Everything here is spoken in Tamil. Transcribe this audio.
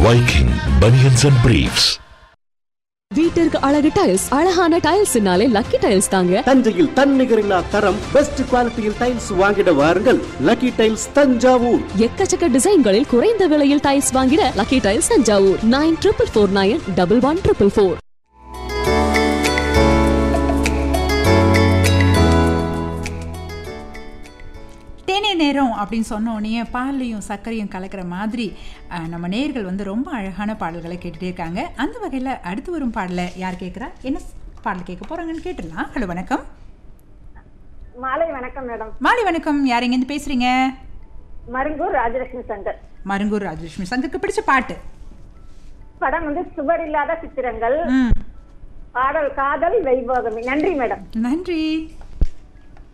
Viking Bunions and Briefs. வீட்டிற்கு அழகு டைல்ஸ் அழகான டைல்ஸ்னாலே லக்கி டைல்ஸ் தாங்க தஞ்சையில் தன்னிகரில்லா தரம் பெஸ்ட் குவாலிட்டியில் டைல்ஸ் வாங்கிட வாருங்கள் லக்கி டைல்ஸ் தஞ்சாவூர் எக்கச்சக்க டிசைன்களில் குறைந்த விலையில் டைல்ஸ் வாங்கிட lucky tiles Thanjavur nine triple four nine double one triple four தேனே நேரம் அப்படின்னு சொன்ன உடனே பால்லையும் சர்க்கரையும் கலக்கிற மாதிரி அஹ், நம்ம நேர்கள் வந்து ரொம்ப அழகான பாடல்களை கேட்டுட்டே இருக்காங்க அந்த வகையில் அடுத்து வரும் பாடலை யார் கேட்குறா என்ன ஸ்- பாடல் கேட்க போகிறாங்கன்னு கேட்டுடலாம் ஹலோ வணக்கம் மாலை வணக்கம் மேடம் மாலை வணக்கம் யார் எங்கேருந்து பேசுகிறீங்க மருங்கூர் ராஜலட்சுமி சங்கர் மருங்கூர் ராஜலட்சுமி சங்கருக்கு பிடிச்ச பாட்டு படம் வந்து சுவர் இல்லாத சித்திரங்கள் ம் பாடல் காதல் வைபோகமே நன்றி மேடம் நன்றி